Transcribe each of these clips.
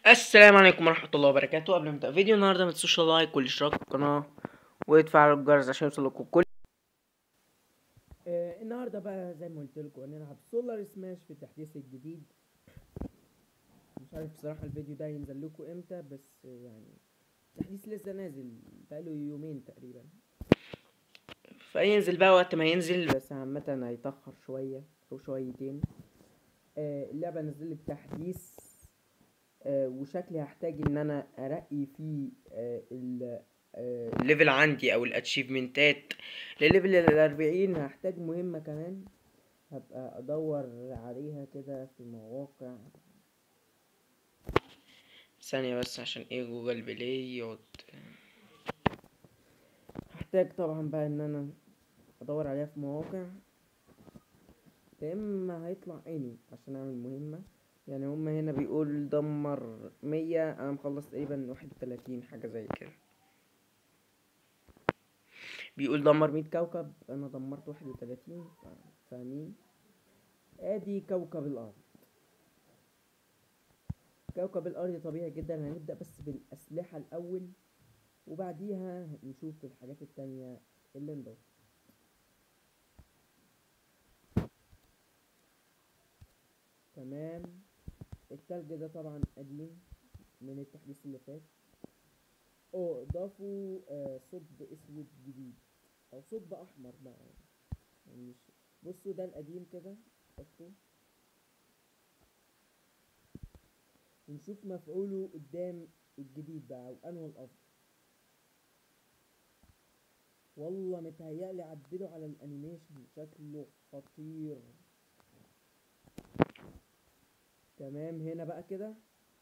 السلام عليكم ورحمة الله وبركاته قبل ما نبدأ فيديو النهاردة متنسوش اللايك والاشتراك في القناة وتفعلوا الجرس عشان يوصلكوا كل آه النهاردة بقى زي ما قلت لكم هنلعب سولار سماش في التحديث الجديد مش عارف بصراحة الفيديو ده ينزل لكم امتى بس آه، يعني التحديث لسه نازل بقاله يومين تقريبا فينزل بقى وقت ما ينزل بس عامة هيتأخر شوية أو شويتين آه اللعبة نزلت تحديث آه، وشكلي هحتاج ان انا ارقي فيه آه، ال- آه، الليفل عندي او الاتشيفمنتات لليفل الاربعين هحتاج مهمة كمان هبقى ادور عليها كده في مواقع ثانية بس عشان ايه جوجل بلاي يقعد هحتاج طبعا بقى ان انا ادور عليها في مواقع يا اما هيطلع عيني عشان اعمل مهمة يعني هما هنا بيقول دمر مية انا مخلص تقريبا واحد وتلاتين حاجة زي كده بيقول دمر مية كوكب انا دمرت واحد وتلاتين ف- فاهمين ادي كوكب الارض كوكب الارض طبيعي جدا هنبدأ بس بالاسلحة الاول وبعديها نشوف الحاجات التانية اللي نضاف تمام التلج ده طبعا قديم من التحديث اللي فات اه ضافوا آه صب اسود جديد او صب احمر بقى يعني مش بصوا ده القديم كده بصوا ونشوف مفعوله قدام الجديد بقى او انه الافضل والله متهيألي عدلوا على الانيميشن شكله خطير تمام هنا بقى كده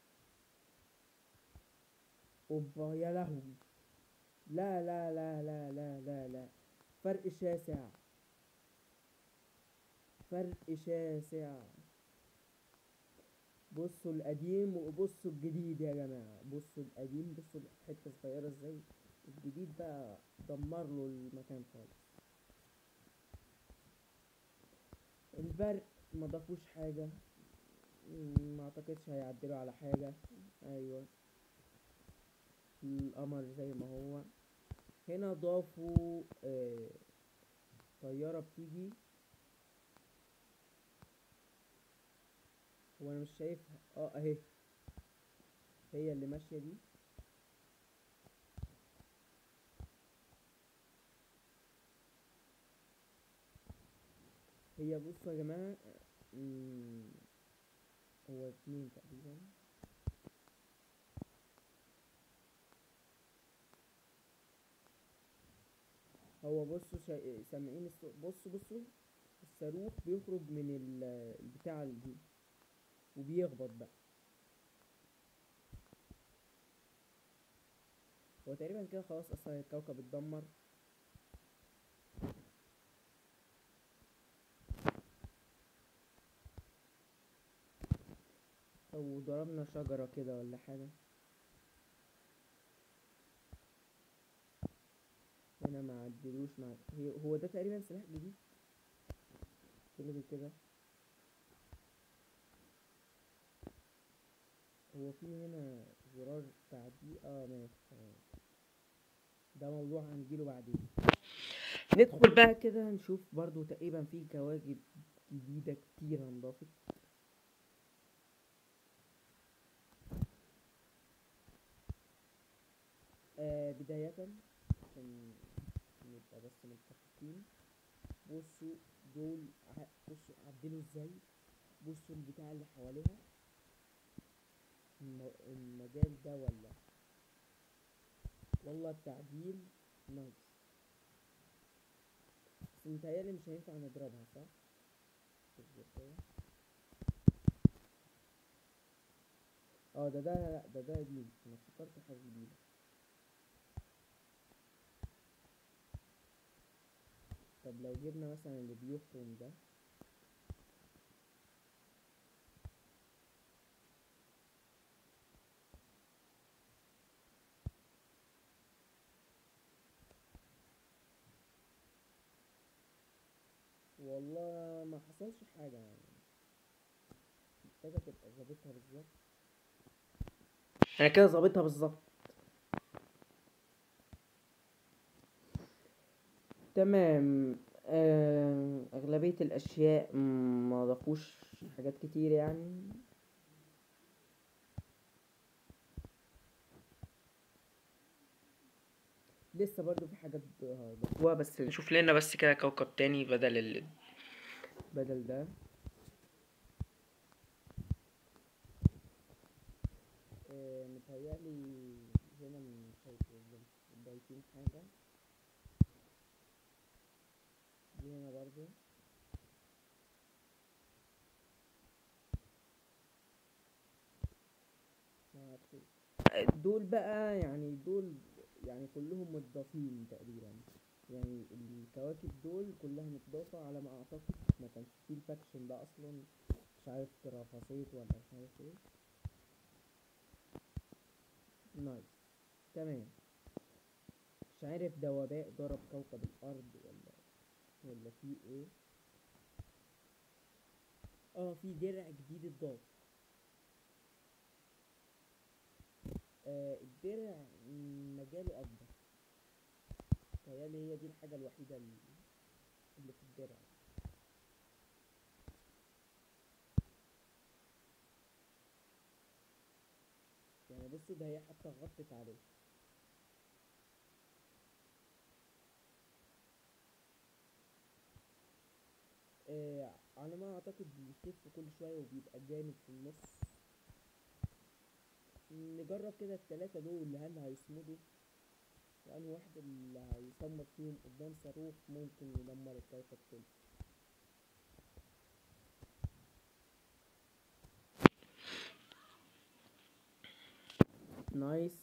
اوبا يا لهوي لا لا لا لا لا لا لا فرق شاسع فرق شاسع بصوا القديم وبصوا الجديد يا جماعة بصوا القديم بصوا الحتة صغيرة ازاي الجديد بقى دمر له المكان خالص البرق ما ضافوش حاجة مم، ما اعتقدش هيعدلوا على حاجة ايوه القمر زي ما هو هنا ضافوا آه طيارة بتيجي هو انا مش شايفها اه اهي هي اللي ماشية دي هي بصوا يا جماعة مم، هو اتنين تقريبا هو بصوا شا... سامعين الصوت بصوا بصوا الصاروخ بيخرج من ال- البتاع دي وبيخبط بقى هو تقريبا كده خلاص اصلا الكوكب اتدمر او ضربنا شجرة كده ولا حاجة هنا ما عدلوش مع هي هو ده تقريبا سلاح جديد تلغي كده هو في هنا زرار تعديل اه ماشي تمام ده موضوع هنجيله بعدين ندخل بقى كده نشوف برضو تقريبا في كواكب جديدة كتير انضافت آه بداية عشان نبقى بس متفقين بصوا دول ع- بصوا عدلوا ازاي بصوا البتاع اللي حواليها الم- المجال ده ولا والله التعديل نايس بس متهيألي مش هينفع نضربها صح؟ اصبر كده. اه ده ده لا ده ده قديم انا افتكرت حاجة جديدة طب لو جبنا مثلا اللي بيخرم ده والله ما حصلش حاجة يعني محتاجة تبقى ظابطها بالظبط انا كده ظابطها بالظبط تمام آه، اغلبية الاشياء م- ما ضافوش حاجات كتير يعني لسه برضو في حاجات ضافوها بس نشوف لنا بس كده كوكب تاني بدل ال... بدل ده آه، متهيألي هنا مش هيبقوا ضايفين حاجة دي هنا برضو معرفش إيه. دول بقى يعني دول يعني كلهم متضافين تقريبا يعني الكواكب دول كلها متضافة على ما اعتقد ما كانش فيه الفاكشن ده اصلا مش عارف ترافاسيت ولا مش عارف ايه نايس تمام مش عارف ده وباء ضرب كوكب الارض ولا ولا في ايه اه في درع جديد اتضاف آه الدرع مجاله اكبر تهيألي هي دي الحاجة الوحيدة اللي اللي في الدرع يعني بصوا ده هي حتى غطت عليه آه على ما اعتقد بيخف كل شوية وبيبقى جامد في النص نجرب كده التلاتة دول هل هيصمدوا وأنهي واحد اللي هيصمد فيهم قدام صاروخ ممكن يدمر الكوكب كله نايس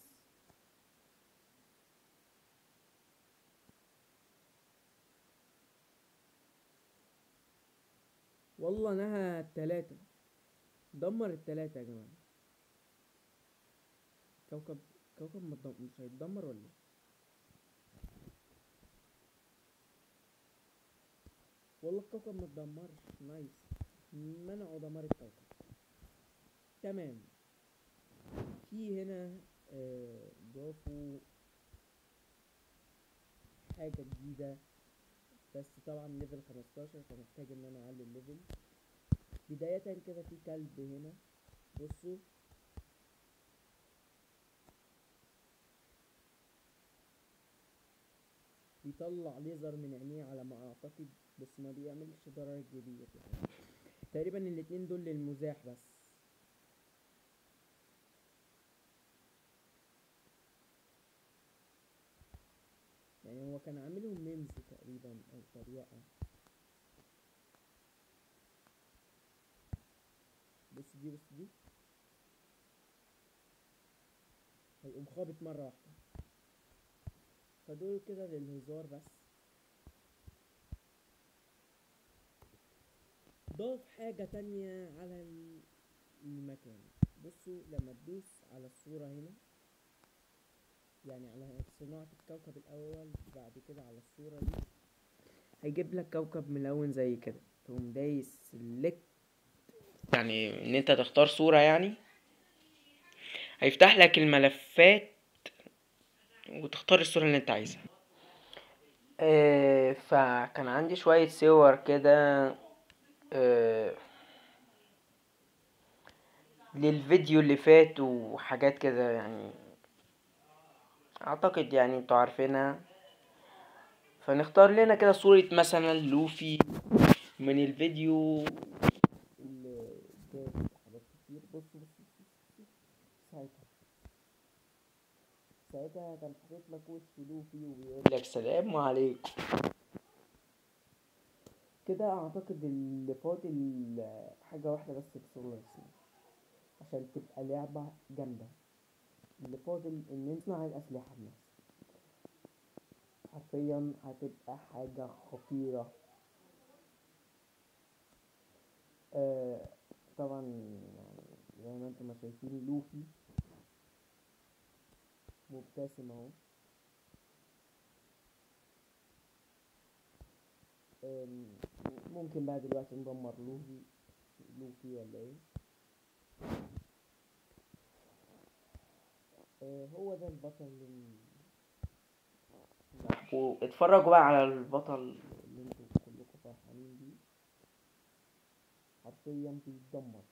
والله نهى التلاتة دمر التلاتة يا جماعة كوكب كوكب متدم... مش هيتدمر ولا ايه والله الكوكب متدمرش نايس منعوا دمار الكوكب تمام في هنا آه، ضافوا حاجة جديدة بس طبعا ليفل خمستاشر فمحتاج ان انا اعلي الليفل بداية كده في كلب هنا بصوا بيطلع ليزر من عينيه على ما اعتقد بس ما بيعملش ضرر كبير يعني تقريبا الاتنين دول للمزاح بس يعني هو كان عاملهم ميمز تقريبا او تريقة بص دي بص دي هيقوم خابط مرة واحدة فدول كده للهزار بس ضاف حاجة تانية على ال- المكان بصوا لما تدوس على الصورة هنا يعني على صناعة الكوكب الأول بعد كده على الصورة دي هيجيب لك كوكب ملون زي كده تقوم دايس سلكت يعني ان انت تختار صورة يعني هيفتح لك الملفات وتختار الصورة اللي انت عايزها آه فكان عندي شوية صور كده آه للفيديو اللي فات وحاجات كده يعني اعتقد يعني انتوا عارفينها فنختار لنا كده صورة مثلا لوفي من الفيديو اللي جاب حاجات كتير بصوا بصوا بصوا ساعتها ساعتها كان حاطط لك وش لوفي وبيقول لك سلام عليكم كده اعتقد اللي فاضل حاجة واحدة بس بسولار سناب عشان تبقى لعبة جامدة اللي فاضل ان نصنع الاسلحة بنفسنا حرفيا هتبقى حاجة خطيرة آه طبعا يعني زي ما انتم ما شايفين لوفي مبتسم اهو آم، ممكن بقى دلوقتي ندمر لوفي لوفي ولا ايه آه هو ده البطل اللي واتفرجوا بقى على البطل اللي انتوا كلكم فرحانين بيه حرفيا بيتدمر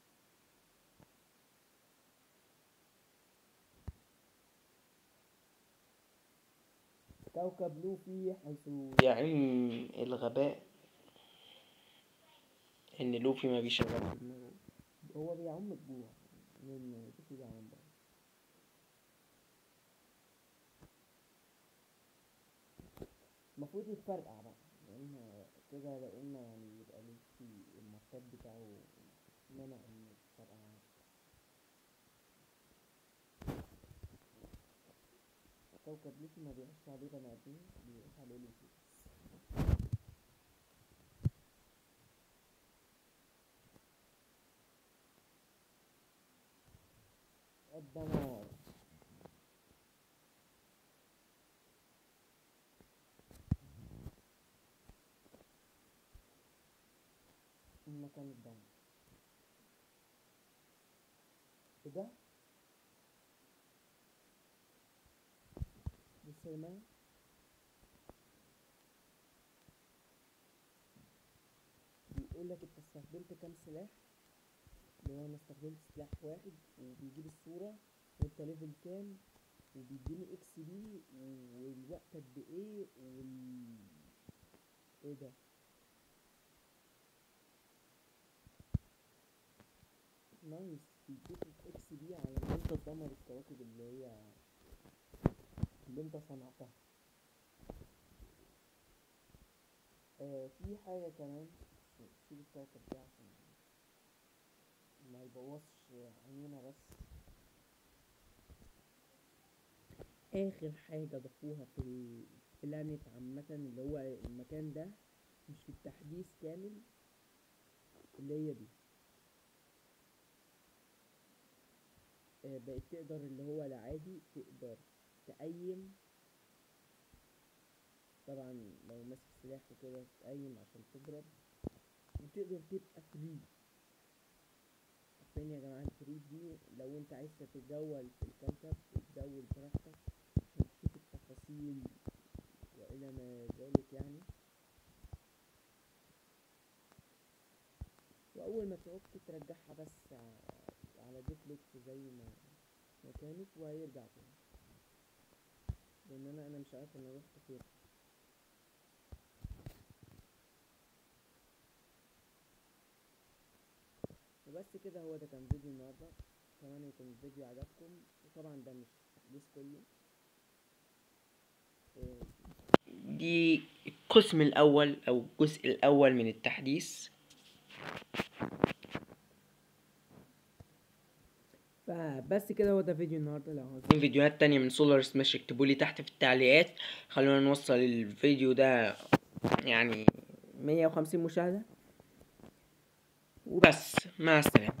كوكب لوفي حيث يعم الغباء ان لوفي ما بيشغل دماغه هو بيعم الجوع لان لوفي جعان بقى المفروض يتفرقع بقى لان كده لان يعني يبقى لوفي المطاط بتاعه منع انه يتفرقع كوكب لوفي ما بيعيش عليه بني ادمين بيعيش عليه لوفي بس الدمار المكان الدمار ايه ده؟ بص يا جماعة بيقول لك انت استخدمت كام سلاح اللي هو انا استخدمت سلاح واحد وبيجيب الصورة وانت ليفل كام وبيديني اكس بي والوقت قد ايه وال ايه ده نايس بيديك اكس بي على ان انت تدمر الكواكب اللي هي اللي انت صنعتها آه في حاجة كمان سيب الكوكب ده عشان ما يبوظش عينينا بس اخر حاجة ضافوها في البلانيت عامة اللي هو المكان ده مش في التحديث كامل اللي هي دي آه، بقيت تقدر اللي هو العادي تقدر تقيم طبعا لو ماسك سلاح وكده تقيم عشان تضرب وتقدر تبقى فري عارفين يا جماعة الفري دي لو انت عايز تتجول في الكوكب تتجول براحتك عشان تشوف التفاصيل والى ما ذلك يعني واول ما تعك ترجعها بس ع- على دوبلكس زي ما ما كانت وهيرجع تاني لان انا انا مش عارف انا رحت فين وبس كده هو ده كان فيديو النهارده اتمنى يكون الفيديو عجبكم وطبعا ده مش التحديث كله إيه، دي القسم الاول او الجزء الاول من التحديث فبس كده هو ده فيديو النهارده لو عاوزين عايزين فيديوهات تانية من سولار سماش اكتبوا لي تحت في التعليقات خلونا نوصل الفيديو ده يعني 150 مشاهدة وبس مع السلامة